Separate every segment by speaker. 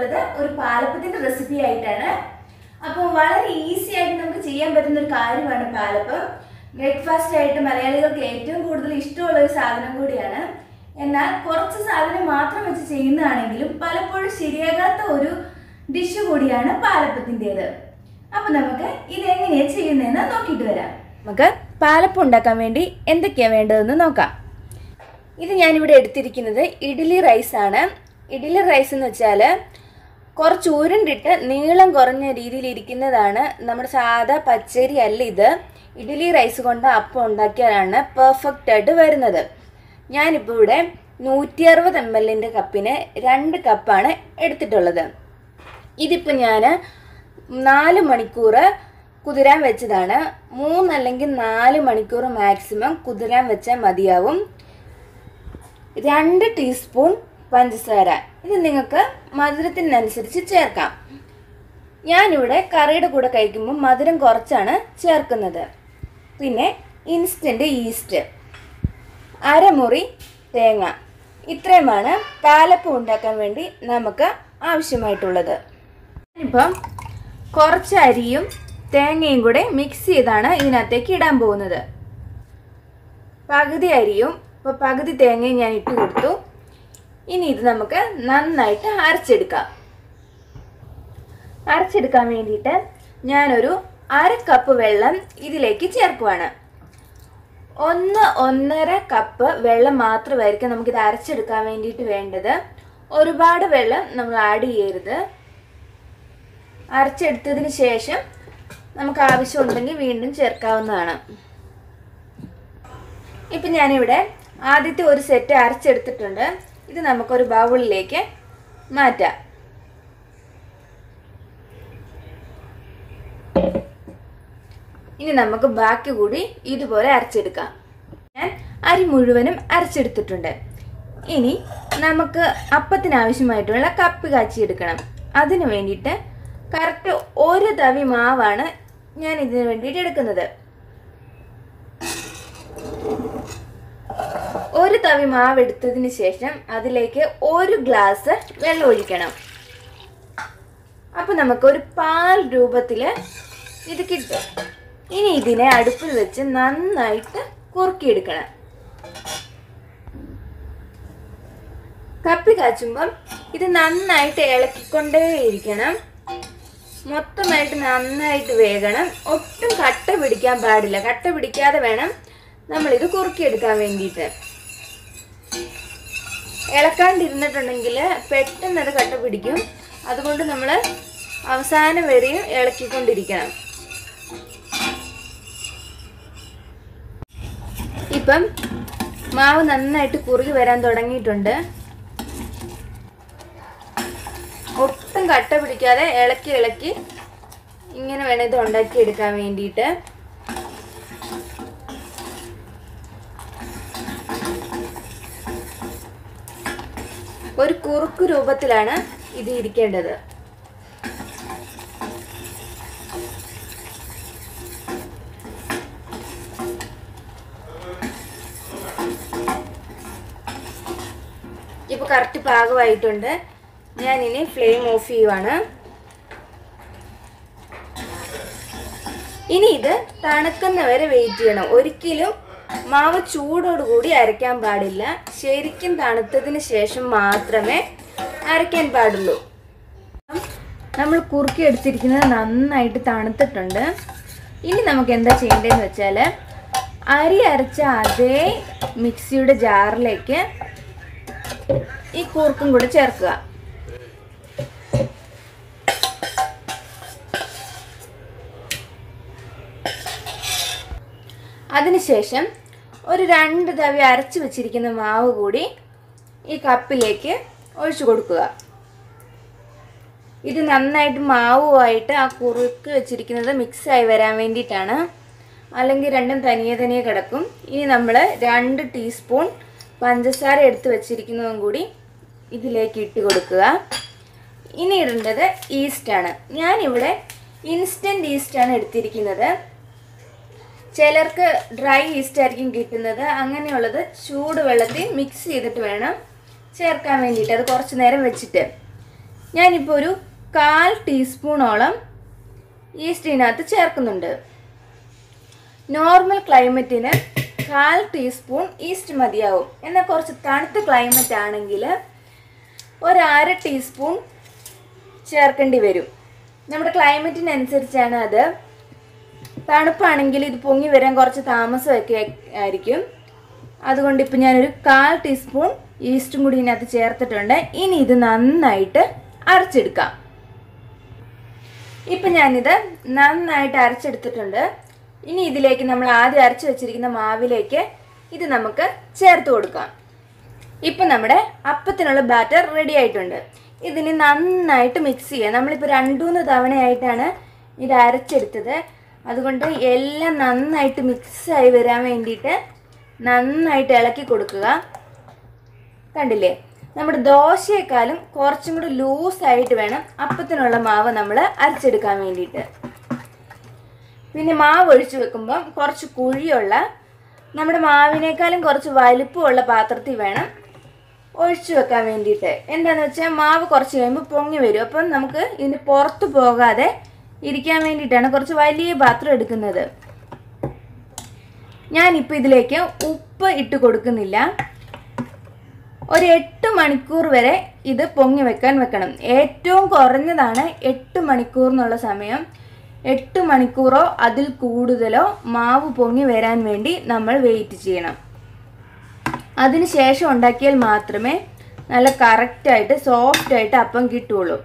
Speaker 1: വന്നിട്ടുള്ളത് ഒരു പാലപ്പത്തിന്റെ റെസിപ്പി ആയിട്ടാണ് അപ്പോൾ വളരെ ഈസി ആയിട്ട് നമുക്ക് ചെയ്യാൻ പറ്റുന്ന ഒരു കാര്യമാണ് പാലപ്പം ബ്രേക്ക്ഫാസ്റ്റ് ആയിട്ട് മലയാളികൾക്ക് ഏറ്റവും കൂടുതൽ ഇഷ്ടമുള്ള ഒരു സാധനം കൂടിയാണ് എന്നാൽ കുറച്ച് സാധനം മാത്രം വെച്ച് ചെയ്യുന്നതാണെങ്കിലും പലപ്പോഴും ശരിയാകാത്ത ഒരു ഡിഷ് കൂടിയാണ് പാലപ്പത്തിൻ്റെത് അപ്പൊ നമുക്ക് ഇതെങ്ങനെയാ ചെയ്യുന്നതെന്ന് നോക്കിയിട്ട് വരാം നമുക്ക് പാലപ്പം ഉണ്ടാക്കാൻ വേണ്ടി എന്തൊക്കെയാ വേണ്ടതെന്ന് നോക്കാം ഇത് ഞാനിവിടെ എടുത്തിരിക്കുന്നത് ഇഡ്ഡലി റൈസ് ആണ് ഇഡ്ഡലി റൈസ് എന്ന് വെച്ചാൽ കുറച്ച് ഉരുണ്ടിട്ട് നീളം കുറഞ്ഞ രീതിയിൽ ഇരിക്കുന്നതാണ് നമ്മുടെ സാധാ പച്ചരി അല്ല ഇത് ഇഡ്ഡലി റൈസ് കൊണ്ട് അപ്പം ഉണ്ടാക്കിയാലാണ് പെർഫെക്റ്റ് ആയിട്ട് വരുന്നത് ഞാനിപ്പോൾ ഇവിടെ നൂറ്റി അറുപത് എം എല്ലിൻ്റെ കപ്പിന് രണ്ട് കപ്പാണ് എടുത്തിട്ടുള്ളത് ഇതിപ്പോൾ ഞാൻ നാല് മണിക്കൂർ കുതിരാൻ വെച്ചതാണ് മൂന്നല്ലെങ്കിൽ നാല് മണിക്കൂർ മാക്സിമം കുതിരാൻ വെച്ചാൽ മതിയാവും രണ്ട് ടീസ്പൂൺ പഞ്ചസാര ഇത് നിങ്ങൾക്ക് മധുരത്തിനനുസരിച്ച് ചേർക്കാം ഞാനിവിടെ കറിയുടെ കൂടെ കഴിക്കുമ്പോൾ മധുരം കുറച്ചാണ് ചേർക്കുന്നത് പിന്നെ ഇൻസ്റ്റൻറ്റ് ഈസ്റ്റ് അരമുറി തേങ്ങ ഇത്രയുമാണ് പാലപ്പം ഉണ്ടാക്കാൻ വേണ്ടി നമുക്ക് ആവശ്യമായിട്ടുള്ളത് ഇപ്പം കുറച്ച് അരിയും തേങ്ങയും കൂടെ മിക്സ് ചെയ്താണ് ഇതിനകത്തേക്ക് ഇടാൻ പോകുന്നത് പകുതി അരിയും ഇപ്പോൾ പകുതി തേങ്ങയും ഞാൻ ഇട്ട് കൊടുത്തു ഇനി ഇത് നമുക്ക് നന്നായിട്ട് അരച്ചെടുക്കാം അരച്ചെടുക്കാൻ വേണ്ടിയിട്ട് ഞാനൊരു അര കപ്പ് വെള്ളം ഇതിലേക്ക് ചേർക്കുവാണ് ഒന്ന് ഒന്നര കപ്പ് വെള്ളം മാത്രമായിരിക്കും നമുക്കിത് അരച്ചെടുക്കാൻ വേണ്ടിയിട്ട് വേണ്ടത് ഒരുപാട് വെള്ളം നമ്മൾ ആഡ് ചെയ്യരുത് അരച്ചെടുത്തതിന് ശേഷം നമുക്ക് ആവശ്യമുണ്ടെങ്കിൽ വീണ്ടും ചേർക്കാവുന്നതാണ് ഇപ്പം ഞാനിവിടെ ആദ്യത്തെ ഒരു സെറ്റ് അരച്ചെടുത്തിട്ടുണ്ട് ഇത് നമുക്കൊരു ബൗളിലേക്ക് മാറ്റാം ഇനി നമുക്ക് ബാക്കി കൂടി ഇതുപോലെ അരച്ചെടുക്കാം ഞാൻ അരി മുഴുവനും അരച്ചെടുത്തിട്ടുണ്ട് ഇനി നമുക്ക് അപ്പത്തിന് ആവശ്യമായിട്ടുള്ള കപ്പ് കാച്ചിയെടുക്കണം അതിന് വേണ്ടിയിട്ട് കറക്റ്റ് ഒരു തവി മാവാണ് ഞാൻ ഇതിന് വേണ്ടിയിട്ട് എടുക്കുന്നത് ഒരു തവി മാവ് എടുത്തതിന് ശേഷം അതിലേക്ക് ഒരു ഗ്ലാസ് വെള്ളം ഒഴിക്കണം അപ്പൊ നമുക്ക് ഒരു പാൽ രൂപത്തില് ഇത് കിട്ടും ഇനി ഇതിനെ അടുപ്പിൽ വെച്ച് നന്നായിട്ട് കുറുക്കിയെടുക്കണം കപ്പി കാച്ചുമ്പം ഇത് നന്നായിട്ട് ഇളക്കിക്കൊണ്ടേയിരിക്കണം മൊത്തമായിട്ട് നന്നായിട്ട് വേകണം ഒട്ടും കട്ട പിടിക്കാൻ പാടില്ല കട്ട പിടിക്കാതെ വേണം നമ്മളിത് കുറുക്കിയെടുക്കാൻ വേണ്ടിയിട്ട് ഇളക്കാണ്ടിരുന്നിട്ടുണ്ടെങ്കിൽ പെട്ടെന്ന് അത് കട്ട പിടിക്കും അതുകൊണ്ട് നമ്മൾ അവസാനം വരെയും ഇളക്കിക്കൊണ്ടിരിക്കണം ഇപ്പം മാവ് നന്നായിട്ട് കുറുകി വരാൻ തുടങ്ങിയിട്ടുണ്ട് ഒട്ടും കട്ട പിടിക്കാതെ ഇളക്കി ഇളക്കി ഇങ്ങനെ വേണം ഇത് ഉണ്ടാക്കിയെടുക്കാൻ വേണ്ടിയിട്ട് ഒരു കുറുക്ക് രൂപത്തിലാണ് ഇത് ഇരിക്കേണ്ടത് ഇപ്പൊ കറക്റ്റ് പാകമായിട്ടുണ്ട് ഞാൻ ഇനി ഫ്ലെയിം ഓഫ് ചെയ്യുവാണ് ഇനി ഇത് തണുക്കുന്ന വരെ വെയിറ്റ് ചെയ്യണം ഒരിക്കലും മാവ് ചൂടോടുകൂടി അരയ്ക്കാൻ പാടില്ല ശരിക്കും തണുത്തതിന് ശേഷം മാത്രമേ അരയ്ക്കാൻ പാടുള്ളൂ നമ്മൾ കുറുക്കി എടുത്തിരിക്കുന്നത് നന്നായിട്ട് തണുത്തിട്ടുണ്ട് ഇനി നമുക്ക് എന്താ ചെയ്യേണ്ടതെന്ന് വെച്ചാൽ അരി അരച്ച അതേ മിക്സിയുടെ ജാറിലേക്ക് ഈ കൂർക്കും കൂടെ ചേർക്കുക അതിനുശേഷം ഒരു രണ്ട് തവി അരച്ചു വെച്ചിരിക്കുന്ന മാവ് കൂടി ഈ കപ്പിലേക്ക് ഒഴിച്ചു കൊടുക്കുക ഇത് നന്നായിട്ട് മാവുമായിട്ട് ആ കുറുക്ക് വെച്ചിരിക്കുന്നത് മിക്സായി വരാൻ വേണ്ടിയിട്ടാണ് അല്ലെങ്കിൽ രണ്ടും തനിയെ തനിയെ കിടക്കും ഇനി നമ്മൾ രണ്ട് ടീസ്പൂൺ പഞ്ചസാര എടുത്ത് വെച്ചിരിക്കുന്നതും കൂടി ഇതിലേക്ക് ഇട്ട് കൊടുക്കുക ഇനി ഇടേണ്ടത് ഈസ്റ്റാണ് ഞാനിവിടെ ഇൻസ്റ്റൻറ്റ് ഈസ്റ്റാണ് എടുത്തിരിക്കുന്നത് ചിലർക്ക് ഡ്രൈ ഈസ്റ്റ് ആയിരിക്കും കിട്ടുന്നത് അങ്ങനെയുള്ളത് ചൂട് വെള്ളത്തിൽ മിക്സ് ചെയ്തിട്ട് വേണം ചേർക്കാൻ വേണ്ടിയിട്ട് അത് കുറച്ച് നേരം വെച്ചിട്ട് ഞാനിപ്പോൾ ഒരു കാൽ ടീസ്പൂണോളം ഈസ്റ്റ് ഇതിനകത്ത് ചേർക്കുന്നുണ്ട് നോർമൽ ക്ലൈമറ്റിന് കാൽ ടീസ്പൂൺ ഈസ്റ്റ് മതിയാവും എന്നാൽ കുറച്ച് തണുത്ത ക്ലൈമറ്റ് ആണെങ്കിൽ ഒരു അര ടീസ്പൂൺ ചേർക്കേണ്ടി വരും നമ്മുടെ ക്ലൈമറ്റിനനുസരിച്ചാണ് അത് തണുപ്പാണെങ്കിൽ ഇത് പൊങ്ങി വരാൻ കുറച്ച് താമസമൊക്കെ ആയിരിക്കും അതുകൊണ്ട് ഇപ്പം ഞാനൊരു കാൽ ടീസ്പൂൺ ഈസ്റ്റും കൂടി ഇതിനകത്ത് ചേർത്തിട്ടുണ്ട് ഇനി ഇത് നന്നായിട്ട് അരച്ചെടുക്കാം ഇപ്പം ഞാനിത് നന്നായിട്ട് അരച്ചെടുത്തിട്ടുണ്ട് ഇനി ഇതിലേക്ക് നമ്മൾ ആദ്യം അരച്ചു വെച്ചിരിക്കുന്ന മാവിലേക്ക് ഇത് നമുക്ക് ചേർത്ത് കൊടുക്കാം ഇപ്പം നമ്മുടെ അപ്പത്തിനുള്ള ബാറ്റർ റെഡി ആയിട്ടുണ്ട് ഇതിന് നന്നായിട്ട് മിക്സ് ചെയ്യാം നമ്മളിപ്പോൾ രണ്ടുമൂന്ന് തവണയായിട്ടാണ് ഇത് അരച്ചെടുത്തത് അതുകൊണ്ട് എല്ലാം നന്നായിട്ട് മിക്സായി വരാൻ വേണ്ടിയിട്ട് നന്നായിട്ട് ഇളക്കി കൊടുക്കുക കണ്ടില്ലേ നമ്മുടെ ദോശയെക്കാളും കുറച്ചും കൂടി ലൂസായിട്ട് വേണം അപ്പത്തിനുള്ള മാവ് നമ്മൾ അരച്ചെടുക്കാൻ വേണ്ടിയിട്ട് പിന്നെ മാവ് ഒഴിച്ചു വെക്കുമ്പോൾ കുറച്ച് കുഴിയുള്ള നമ്മുടെ മാവിനേക്കാളും കുറച്ച് വലിപ്പമുള്ള പാത്രത്തിൽ വേണം ഒഴിച്ചു വെക്കാൻ വേണ്ടിയിട്ട് എന്താണെന്ന് വെച്ചാൽ മാവ് കുറച്ച് കഴിയുമ്പോൾ പൊങ്ങി വരും അപ്പം നമുക്ക് ഇതിന് പുറത്ത് പോകാതെ ഇരിക്കാൻ വേണ്ടിയിട്ടാണ് കുറച്ച് വലിയ പാത്രം എടുക്കുന്നത് ഞാനിപ്പോൾ ഇതിലേക്ക് ഉപ്പ് ഇട്ട് കൊടുക്കുന്നില്ല ഒരു എട്ട് മണിക്കൂർ വരെ ഇത് പൊങ്ങി വെക്കാൻ വെക്കണം ഏറ്റവും കുറഞ്ഞതാണ് എട്ട് മണിക്കൂർ എന്നുള്ള സമയം എട്ട് മണിക്കൂറോ അതിൽ കൂടുതലോ മാവ് പൊങ്ങി വരാൻ വേണ്ടി നമ്മൾ വെയിറ്റ് ചെയ്യണം അതിനുശേഷം ഉണ്ടാക്കിയാൽ മാത്രമേ നല്ല കറക്റ്റായിട്ട് സോഫ്റ്റായിട്ട് അപ്പം കിട്ടുള്ളൂ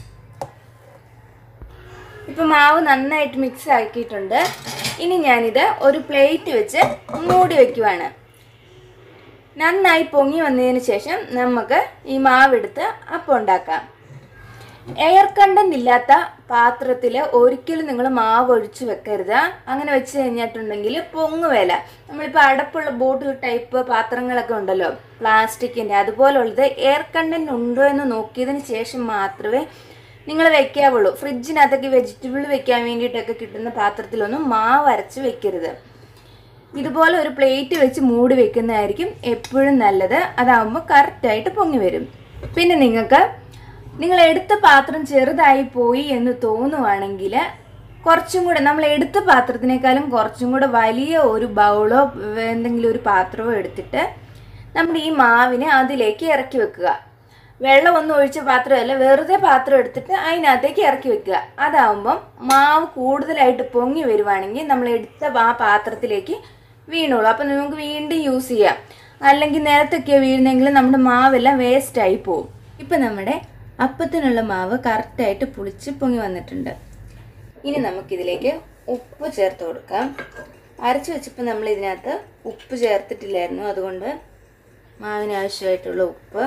Speaker 1: ഇപ്പം മാവ് നന്നായിട്ട് മിക്സ് ആക്കിയിട്ടുണ്ട് ഇനി ഞാനിത് ഒരു പ്ലേറ്റ് വെച്ച് മൂടി വെക്കുവാണ് നന്നായി പൊങ്ങി വന്നതിന് ശേഷം നമുക്ക് ഈ മാവെടുത്ത് അപ്പം ഉണ്ടാക്കാം എയർ കണ്ടന്റ് ഇല്ലാത്ത പാത്രത്തിൽ ഒരിക്കലും നിങ്ങൾ മാവ് ഒഴിച്ചു വെക്കരുത് അങ്ങനെ വെച്ച് കഴിഞ്ഞിട്ടുണ്ടെങ്കിൽ പൊങ്ങുവേല നമ്മളിപ്പോൾ അടപ്പുള്ള ബോട്ടിൽ ടൈപ്പ് പാത്രങ്ങളൊക്കെ ഉണ്ടല്ലോ പ്ലാസ്റ്റിക്കിൻ്റെ അതുപോലുള്ളത് എയർ കണ്ടന്റ് ഉണ്ടോ എന്ന് നോക്കിയതിന് ശേഷം മാത്രമേ നിങ്ങൾ വെക്കാവുള്ളൂ ഫ്രിഡ്ജിനകത്തൊക്കെ വെജിറ്റബിൾ വെക്കാൻ വേണ്ടിയിട്ടൊക്കെ കിട്ടുന്ന പാത്രത്തിലൊന്നും മാവ് അരച്ച് വെക്കരുത് ഇതുപോലെ ഒരു പ്ലേറ്റ് വെച്ച് മൂടി വെക്കുന്നതായിരിക്കും എപ്പോഴും നല്ലത് അതാവുമ്പോൾ കറക്റ്റായിട്ട് പൊങ്ങി വരും പിന്നെ നിങ്ങൾക്ക് നിങ്ങൾ എടുത്ത പാത്രം ചെറുതായി പോയി എന്ന് തോന്നുവാണെങ്കിൽ കുറച്ചും കൂടെ നമ്മൾ എടുത്ത പാത്രത്തിനേക്കാളും കുറച്ചും കൂടെ വലിയ ഒരു ബൗളോ എന്തെങ്കിലും ഒരു പാത്രമോ എടുത്തിട്ട് നമ്മുടെ ഈ മാവിനെ അതിലേക്ക് ഇറക്കി വെക്കുക വെള്ളം ഒന്നും ഒഴിച്ച പാത്രമല്ല വെറുതെ പാത്രം എടുത്തിട്ട് അതിനകത്തേക്ക് ഇറക്കി വെക്കുക അതാവുമ്പം മാവ് കൂടുതലായിട്ട് പൊങ്ങി വരുവാണെങ്കിൽ നമ്മൾ എടുത്ത ആ പാത്രത്തിലേക്ക് വീണോളൂ അപ്പം നമുക്ക് വീണ്ടും യൂസ് ചെയ്യാം അല്ലെങ്കിൽ നിലത്തൊക്കെ വീഴുന്നെങ്കിൽ നമ്മുടെ മാവെല്ലാം വേസ്റ്റ് ആയി പോവും ഇപ്പം നമ്മുടെ അപ്പത്തിനുള്ള മാവ് കറക്റ്റായിട്ട് പുളിച്ച് പൊങ്ങി വന്നിട്ടുണ്ട് ഇനി നമുക്കിതിലേക്ക് ഉപ്പ് ചേർത്ത് കൊടുക്കാം അരച്ച് വെച്ചപ്പോൾ നമ്മൾ ഇതിനകത്ത് ഉപ്പ് ചേർത്തിട്ടില്ലായിരുന്നു അതുകൊണ്ട് മാവിന് ആവശ്യമായിട്ടുള്ള ഉപ്പ്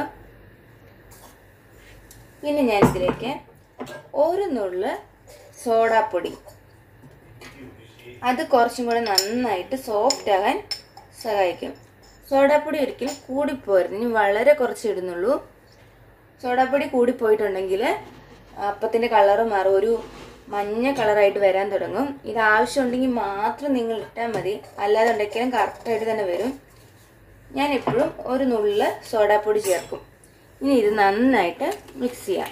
Speaker 1: പിന്നെ ഞാൻ ഇതിലേക്ക് ഒരു നുള്ള് സോഡാപ്പൊടി അത് കുറച്ചും കൂടെ നന്നായിട്ട് സോഫ്റ്റ് ആകാൻ സഹായിക്കും സോഡാപ്പൊടി ഒരിക്കലും കൂടിപ്പോരുത് ഇനി വളരെ കുറച്ച് ഇടുന്നുള്ളൂ സോഡാപ്പൊടി കൂടിപ്പോയിട്ടുണ്ടെങ്കിൽ അപ്പത്തിൻ്റെ കളറ് മാറും ഒരു മഞ്ഞ കളറായിട്ട് വരാൻ തുടങ്ങും ഇത് ആവശ്യമുണ്ടെങ്കിൽ മാത്രം നിങ്ങൾ ഇട്ടാൽ മതി അല്ലാതെ ഉണ്ടെങ്കിലും കറക്റ്റായിട്ട് തന്നെ വരും ഞാൻ എപ്പോഴും ഒരു നുള്ളിൽ സോഡാപ്പൊടി ചേർക്കും ഇനി ഇത് നന്നായിട്ട് മിക്സ് ചെയ്യാം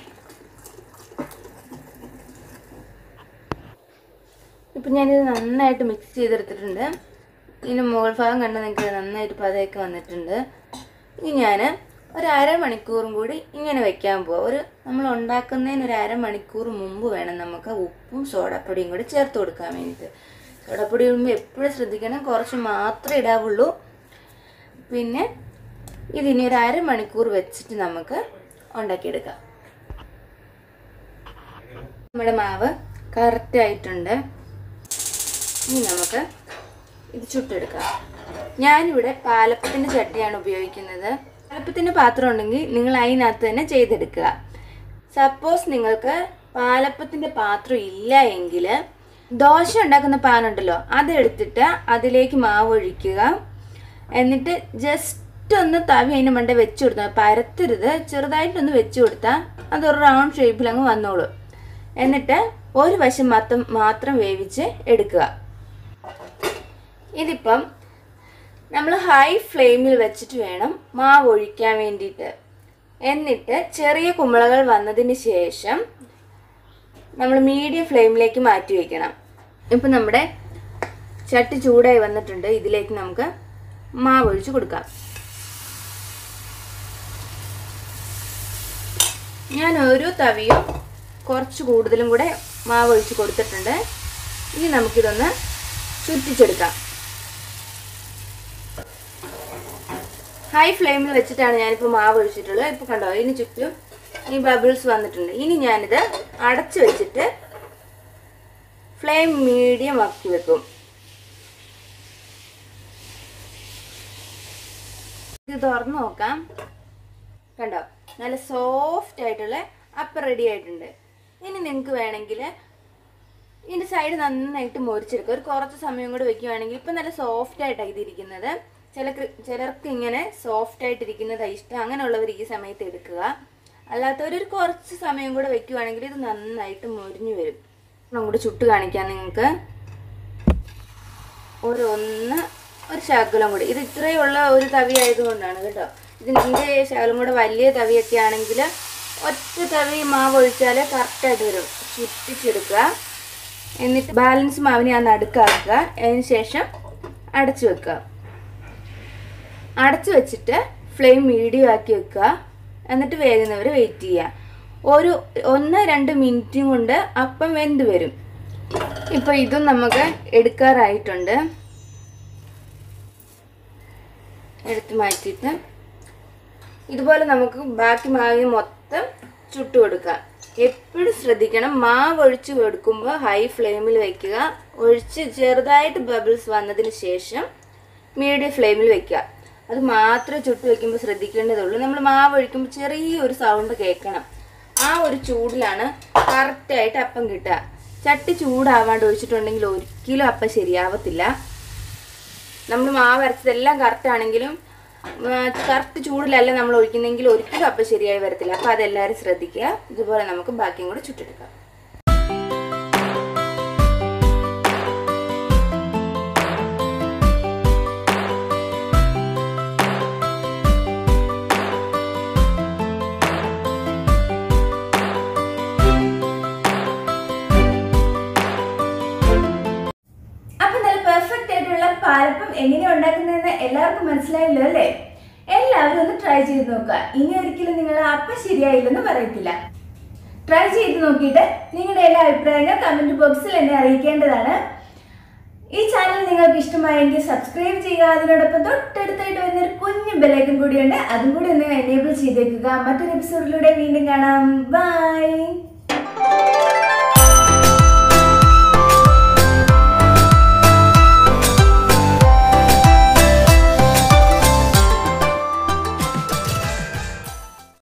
Speaker 1: ഇപ്പം ഞാനിത് നന്നായിട്ട് മിക്സ് ചെയ്തെടുത്തിട്ടുണ്ട് ഇതിന് മുകൾ ഭാഗം കണ്ട് നിങ്ങൾക്ക് നന്നായിട്ട് പതയൊക്കെ വന്നിട്ടുണ്ട് ഇനി ഞാൻ ഒരു അരമണിക്കൂറും കൂടി ഇങ്ങനെ വെക്കാൻ പോവാം ഒരു നമ്മൾ ഉണ്ടാക്കുന്നതിന് ഒരു അരമണിക്കൂർ മുമ്പ് വേണം നമുക്ക് ഉപ്പും സോഡാപ്പൊടിയും കൂടി ചേർത്ത് കൊടുക്കാൻ വേണ്ടിയിട്ട് സോഡാപ്പൊടി ഇടുമ്പോൾ എപ്പോഴും ശ്രദ്ധിക്കണം കുറച്ച് മാത്രമേ ഇടാവുള്ളൂ പിന്നെ ഇതിനി ഒരു അരമണിക്കൂർ വെച്ചിട്ട് നമുക്ക് ഉണ്ടാക്കിയെടുക്കാം നമ്മുടെ മാവ് കറക്റ്റ് ആയിട്ടുണ്ട് ഇനി നമുക്ക് ഇത് ചുട്ടെടുക്കാം ഞാനിവിടെ പാലപ്പത്തിൻ്റെ ചട്ടിയാണ് ഉപയോഗിക്കുന്നത് പാലപ്പത്തിൻ്റെ പാത്രം ഉണ്ടെങ്കിൽ നിങ്ങൾ അതിനകത്ത് തന്നെ ചെയ്തെടുക്കുക സപ്പോസ് നിങ്ങൾക്ക് പാലപ്പത്തിൻ്റെ പാത്രം ഇല്ല എങ്കിൽ ദോശ ഉണ്ടാക്കുന്ന പാനുണ്ടല്ലോ അതെടുത്തിട്ട് അതിലേക്ക് മാവ് ഒഴിക്കുക എന്നിട്ട് ജസ്റ്റ് ഒന്ന് തവി അതിന് മണ്ട വെച്ച് കൊടുത്താൽ പരത്തരുത് ചെറുതായിട്ടൊന്ന് വെച്ച് കൊടുത്താൽ അതൊരു റൗണ്ട് ഷേപ്പിൽ അങ്ങ് വന്നോളൂ എന്നിട്ട് ഒരു വശം മാത്രം മാത്രം വേവിച്ച് എടുക്കുക ഇതിപ്പം നമ്മൾ ഹൈ ഫ്ലെയിമിൽ വെച്ചിട്ട് വേണം മാവ് ഒഴിക്കാൻ വേണ്ടിയിട്ട് എന്നിട്ട് ചെറിയ കുമ്പളകൾ വന്നതിന് ശേഷം നമ്മൾ മീഡിയം ഫ്ലെയിമിലേക്ക് മാറ്റി വെക്കണം ഇപ്പം നമ്മുടെ ചട്ടി ചൂടായി വന്നിട്ടുണ്ട് ഇതിലേക്ക് നമുക്ക് മാവ് ഒഴിച്ച് കൊടുക്കാം ഞാൻ ഒരു തവിയും കുറച്ച് കൂടുതലും കൂടെ മാവ് ഒഴിച്ച് കൊടുത്തിട്ടുണ്ട് ഇനി നമുക്കിതൊന്ന് ചുറ്റിച്ചെടുക്കാം ഹൈ ഫ്ലെയിമിൽ വെച്ചിട്ടാണ് ഞാനിപ്പോൾ മാവ് ഒഴിച്ചിട്ടുള്ളത് ഇപ്പോൾ കണ്ടോ ഇതിന് ചുറ്റും ഈ ബബിൾസ് വന്നിട്ടുണ്ട് ഇനി ഞാനിത് അടച്ചു വെച്ചിട്ട് ഫ്ലെയിം മീഡിയം ആക്കി വെക്കും ഇത് തുറന്നു നോക്കാം കണ്ടോ നല്ല സോഫ്റ്റ് ആയിട്ടുള്ള അപ്പം റെഡി ആയിട്ടുണ്ട് ഇനി നിങ്ങൾക്ക് വേണമെങ്കിൽ ഇതിൻ്റെ സൈഡ് നന്നായിട്ട് മുറിച്ചെടുക്കുക ഒരു കുറച്ച് സമയം കൂടെ വെക്കുകയാണെങ്കിൽ ഇപ്പം നല്ല സോഫ്റ്റ് ആയിട്ടാണ് ഇതിരിക്കുന്നത് ചില ചിലർക്ക് ഇങ്ങനെ സോഫ്റ്റ് ആയിട്ടിരിക്കുന്നതാണ് ഇഷ്ടം അങ്ങനെയുള്ളവർ ഈ സമയത്ത് എടുക്കുക അല്ലാത്തവർ ഒരു കുറച്ച് സമയം കൂടെ വെക്കുകയാണെങ്കിൽ ഇത് നന്നായിട്ട് മുരിഞ്ഞു വരും ഒന്നും കൂടെ ചുട്ട് കാണിക്കാം നിങ്ങൾക്ക് ഒരു ഒന്ന് ഒരു ശകലം കൂടി ഇത് ഇത്രയുള്ള ഒരു തവി ആയതുകൊണ്ടാണ് കേട്ടോ ഇതിൻ്റെ ശകലം കൂടെ വലിയ തവിയൊക്കെ ആണെങ്കിൽ ഒറ്റ തവി മാവ് ഒഴിച്ചാൽ കറക്റ്റായിട്ട് വരും ചുറ്റിച്ചെടുക്കുക എന്നിട്ട് ബാലൻസ് മാവിനെ ആ നടുക്കാക്കുക അതിന് ശേഷം അടച്ചു വെക്കുക അടച്ചു വെച്ചിട്ട് ഫ്ലെയിം മീഡിയം ആക്കി വെക്കുക എന്നിട്ട് വേകുന്നവർ വെയിറ്റ് ചെയ്യുക ഒരു ഒന്ന് രണ്ട് മിനിറ്റും കൊണ്ട് അപ്പം വെന്ത് വരും ഇപ്പൊ ഇതും നമുക്ക് എടുക്കാറായിട്ടുണ്ട് എടുത്ത് മാറ്റിയിട്ട് ഇതുപോലെ നമുക്ക് ബാക്കി മാവിന് മൊത്തം ചുട്ടു കൊടുക്കാം എപ്പോഴും ശ്രദ്ധിക്കണം മാവ് ഒഴിച്ച് കൊടുക്കുമ്പോൾ ഹൈ ഫ്ലെയിമിൽ വെക്കുക ഒഴിച്ച് ചെറുതായിട്ട് ബബിൾസ് വന്നതിന് ശേഷം മീഡിയം ഫ്ലെയിമിൽ വെക്കുക അത് മാത്രമേ ചുട്ട് വെക്കുമ്പോൾ ശ്രദ്ധിക്കേണ്ടതുള്ളൂ നമ്മൾ മാവ് ഒഴിക്കുമ്പോൾ ചെറിയൊരു സൗണ്ട് കേൾക്കണം ആ ഒരു ചൂടിലാണ് കറക്റ്റായിട്ട് അപ്പം കിട്ടുക ചട്ടി ചൂടാവാണ്ട് ഒഴിച്ചിട്ടുണ്ടെങ്കിൽ ഒരിക്കലും അപ്പം ശരിയാവത്തില്ല നമ്മൾ മാവ് അരച്ചതെല്ലാം കറക്റ്റ് ആണെങ്കിലും കറക്റ്റ് ചൂടിലല്ല നമ്മൾ ഒഴിക്കുന്നെങ്കിൽ ഒരിക്കലും അപ്പം ശരിയായി വരത്തില്ല അപ്പം അതെല്ലാവരും ശ്രദ്ധിക്കുക ഇതുപോലെ നമുക്ക് ബാക്കിയും കൂടെ ചുട്ടെടുക്കാം അപ്പൊ നല്ല പെർഫെക്റ്റ് ആയിട്ടുള്ള പാലപ്പം എങ്ങനെയാ ഉണ്ടാക്കുന്നതെന്ന് എല്ലാവർക്കും മനസ്സിലായല്ലോ അല്ലേ എല്ലാവരും ഒന്ന് ട്രൈ ചെയ്ത് നോക്കുക ഇനി ഒരിക്കലും നിങ്ങൾ അപ്പം ശരിയായില്ലെന്ന് പറയത്തില്ല ട്രൈ ചെയ്ത് നോക്കിയിട്ട് നിങ്ങളുടെ എല്ലാ അഭിപ്രായങ്ങൾ കമന്റ് ബോക്സിൽ എന്നെ അറിയിക്കേണ്ടതാണ് ഈ ചാനൽ നിങ്ങൾക്ക് ഇഷ്ടമായെങ്കിൽ സബ്സ്ക്രൈബ് ചെയ്യുക അതിനോടൊപ്പം തൊട്ടടുത്തായിട്ട് വരുന്ന ഒരു കുഞ്ഞു ബെലൈക്കൻ കൂടിയുണ്ട് അതും കൂടി ഒന്ന് എനേബിൾ ചെയ്തേക്കുക മറ്റൊരു എപ്പിസോഡിലൂടെ വീണ്ടും കാണാം ബൈ